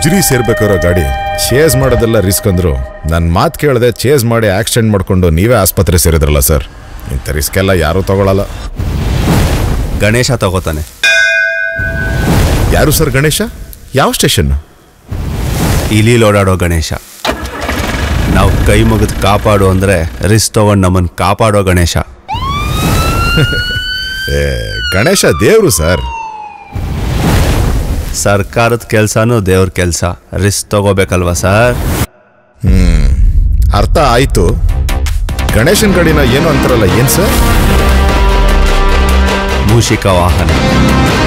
ಉಜ್ರಿ ಸೇರ್ಬೇಕಾರೋ ಗಾಡಿ ಚೇಸ್ ಮಾಡೋದೆಲ್ಲ ರಿಸ್ಕ್ ಅಂದ್ರು ನನ್ನ ಮಾತು ಕೇಳದೆ ಚೇಸ್ ಮಾಡಿ ಆಕ್ಸಿಡೆಂಟ್ ಮಾಡ್ಕೊಂಡು ನೀವೇ ಆಸ್ಪತ್ರೆ ಸೇರಿದ್ರಲ್ಲ ಸರ್ ಇಂಥ ರಿಸ್ಕ್ ಎಲ್ಲ ಯಾರೂ ತಗೊಳಲ್ಲ ಗಣೇಶ ತಗೋತಾನೆ ಯಾರು ಸರ್ ಗಣೇಶ ಯಾವ ಸ್ಟೇಷನ್ ಇಲಿ ಓಡಾಡೋ ಗಣೇಶ ನಾವು ಕೈ ಮುಗಿದು ಕಾಪಾಡು ಅಂದ್ರೆ ರಿಸ್ಕ್ ತಗೊಂಡು ನಮ್ಮನ್ನು ಕಾಪಾಡೋ ಗಣೇಶ ಏ ಗಣೇಶ ದೇವ್ರು ಸರ್ ಸರ್ಕಾರದ ಕೆಲಸನೂ ದೇವ್ರ ಕೆಲಸ ರಿಸ್ಕ್ ತಗೋಬೇಕಲ್ವಾ ಸರ್ ಅರ್ಥ ಆಯ್ತು ಗಣೇಶನ್ ಗಾಡಿನ ಏನು ಅಂತಾರಲ್ಲ ಏನ್ ಸರ್ ಮೂಷಿಕ ವಾಹನ